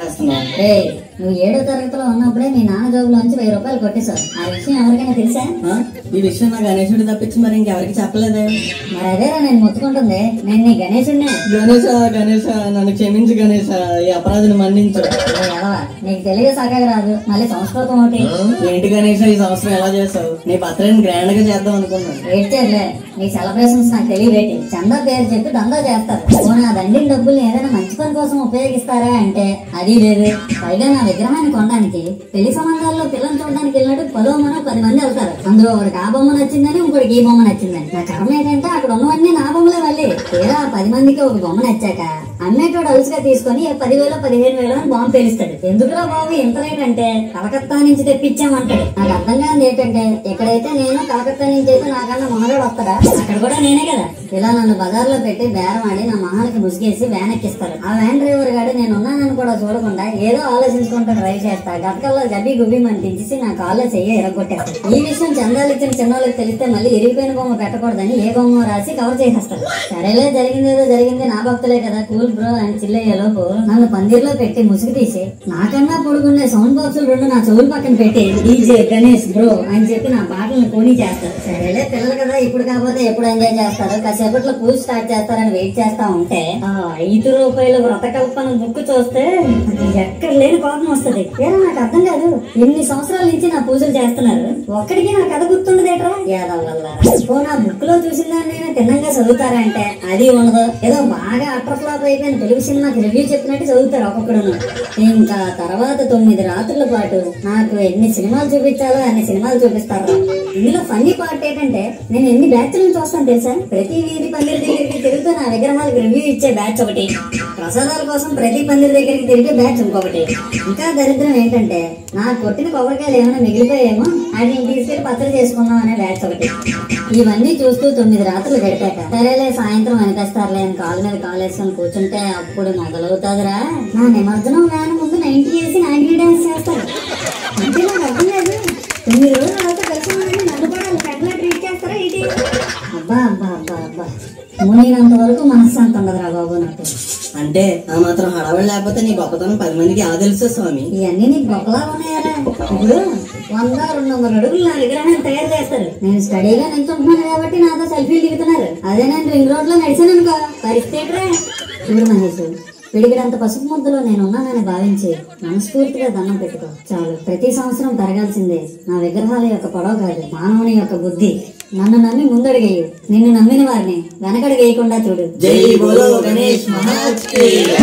చేస్తున్నావు రే నువ్వు ఏడో తరగతిలో ఉన్నప్పుడే మీ నాన్న జోబులోంచి వెయ్యి రూపాయలు కొట్టేశావు ఆ విషయం ఎవరికైనా తెలుసా ఆ? ఈ విషయం నా గణేశుడు తప్పించి మరి ఇంకెవరికి చెప్పలేదే మరి అదేరా నేను మొత్తుకుంటుంది నేను నీ గణేశుడినే గణేశ గణేశ నన్ను క్షమించు గణేశ ఈ అపరాధిని మన్నించు ఓ ఎడవ నీకు తెలియ సగగా రాదు మళ్ళీ సంస్కృతం ఒకటి ఏంటి గణేశ ఈ సంవత్సరం ఎలా చేసావు నీ బర్త్డే గ్రాండ్ గా చేద్దాం అనుకున్నాను ఏడ్చేర్లే నీ సెలబ్రేషన్స్ నాకు తెలియబెట్టి చందా పేరు చెప్పి దందా చేస్తారు పోనీ ఆ దండిన డబ్బుల్ని ఏదైనా మంచి పని కోసం ఉపయోగిస్తారా అంటే అది లేదు పైగా నా విగ్రహాన్ని కొనడానికి పెళ్లి సంబంధాల్లో పిల్లల్ని చూడడానికి వెళ్ళినట్టు పదో మనో పది మంది వెళ్తారు అందులో ఒకడికి ఆ బొమ్మ నచ్చిందని ఇంకోటికి ఈ బొమ్మ నచ్చిందని నా కర్మ ఏంటంటే అక్కడ ఉన్నవన్నీ నా బొమ్మలే మళ్ళీ తీరా ఆ పది మందికి ఒక బొమ్మ నచ్చాక అమ్మేటోడు అలుసుగా తీసుకొని ఏ పదివేలు పదిహేను వేలు అని బాంబు పేలుస్తాడు ఎందుకురా బాబు ఎంత రేట్ అంటే కలకత్తా నుంచి తెప్పించామంటాడు నాకు అర్థం కాదు ఏంటంటే ఎక్కడైతే నేను కలకత్తా నుంచి అయితే నాకన్నా మొనగాడు వస్తాడా అక్కడ కూడా నేనే కదా ఇలా నన్ను బజార్లో పెట్టి బేరం ఆడి నా మొహానికి ముసుగేసి వ్యాన్ ఎక్కిస్తారు ఆ వ్యాన్ డ్రైవర్ గాడు నేను ఉన్నానని కూడా చూడకుండా ఏదో ఆలోచించుకుంటూ డ్రైవ్ చేస్తా గతకల్లా గబ్బి గుబ్బి మన దించేసి నా కాల్లో చెయ్యి ఎరగొట్టేస్తాడు ఈ విషయం చందాలు ఇచ్చిన చిన్నోళ్ళకి తెలిస్తే మళ్ళీ ఇరిగిపోయిన బొమ్మ పెట్టకూడదని ఏ బొమ్మ రాసి కవర్ చేసేస్తాడు సరేలే జరిగింది ఏదో జరిగింది నా భక్తులే కదా కూల్ బ్రో అని చిల్లయ్యే లోపు నన్ను పందిర్లో పెట్టి ముసుగు తీసి నాకన్నా పొడుగుండే సౌండ్ బాక్సులు రెండు నా చెవుల పక్కన పెట్టి డీజే గణేష్ బ్రో అని చెప్పి నా పాటలను పోనీ చేస్తారు సరేలే పిల్లలు కదా ఇప్పుడు కాకపోతే ఎప్పుడు ఎంజాయ్ చేస్తారు కాసేపట్లో పూజ స్టార్ట్ చేస్తారని వెయిట్ చేస్తా ఉంటే ఆ ఐదు రూపాయల వ్రతకల్పన బుక్ చూస్తే నాకు ఎక్కడ లేని కోపం వస్తుంది ఏరా నాకు అర్థం కాదు ఎన్ని సంవత్సరాల నుంచి నా పూజలు చేస్తున్నారు ఒక్కడికి నా కథ గుర్తుండదేట్రా యాదవ్ వల్ల ఓ నా బుక్ లో చూసిన దాన్ని నేను తిన్నంగా చదువుతారా అంటే అది ఉండదు ఏదో బాగా అట్టర్ ఫ్లాప్ అయిపోయిన తెలుగు సినిమాకి రివ్యూ చెప్పినట్టు చదువుతారు ఒక్కొక్కడును ఇంకా తర్వాత తొమ్మిది రాత్రుల పాటు నాకు ఎన్ని సినిమాలు చూపించాలో అన్ని సినిమాలు చూపిస్తారు ఇందులో ఫన్నీ పార్ట్ ఏంటంటే నేను ఎన్ని బ్యాచ్లను చూస్తాను తెలుసా ప్రతి వీధి పందిరి దగ్గరికి తిరుగుతూ నా విగ్రహాలకు రివ్యూ ఇచ్చే బ్యాచ్ ఒకటి ప్రసాదాల కోసం ప్రతి పందిరి దగ్గరికి తిరిగే బ్యాచ్ ఇంకొకటి ఇంకా దరిద్రం ఏంటంటే నా కొట్టిన కొబ్బరికాయలు ఏమైనా మిగిలిపోయేమో అది తీసుకెళ్లి పత్రం చేసుకుందాం అనే బ్యాచ్ ఒకటి ఇవన్నీ చూస్తూ తొమ్మిది రాత్రులు గడిపాక సరేలే సాయంత్రం అనిపిస్తారులే అని కాలు మీద కాలు వేసుకొని కూర్చుంటే అప్పుడు మొదలవుతుందిరా నా నిమజ్జనం వ్యాన్ ముందు నైన్టీ వేసి నైన్టీ డాన్స్ చేస్తారు అంటే నాకు అర్థం కాదు తొమ్మిది రోజులు వాళ్ళతో కలిసి ఉండండి నన్ను కూడా వాళ్ళు పెద్దలా ట్రీట్ చేస్తారా ఏంటి అబ్బా అబ్బా అబ్బా అబ్బా మునిగినంత వరకు మనశ్శాంతి ఉండదురా బాబు నాకు అంటే ఆ మాత్రం హడావిడి లేకపోతే నీ గొప్పతనం పది మందికి ఎలా తెలుసు స్వామి ఇవన్నీ నీకు గొప్పలా ఉన్నాయరా ఇప్పుడు వంద రెండు వందల అడుగులు నా విగ్రహాన్ని తయారు చేస్తారు నేను స్టడీగా నిల్చుంటున్నాను కాబట్టి నాతో సెల్ఫీలు దిగుతున్నారు అదే నేను రింగ్ రోడ్ లో నడిచాను అనుకో పరిస్థితి రా చూడు మహేష్ పిడిగిడంత పసుపు ముద్దలో నేను ఉన్నానని భావించి మనస్ఫూర్తిగా దండం పెట్టుకో చాలు ప్రతి సంవత్సరం పెరగాల్సిందే నా విగ్రహాల యొక్క పొడవు కాదు మానవుని యొక్క బుద్ధి నన్ను నమ్మి ముందడుగేయు నిన్ను నమ్మిన వారిని వెనకడుగేయకుండా చూడు జై బోలో గణేష్ మహారాజ్ కి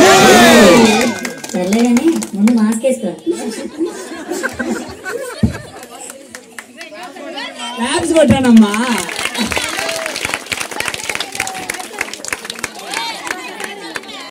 సర్లే కానీ ముందు మాస్క్ వేసుకో క్లాప్స్ కొట్టానమ్మా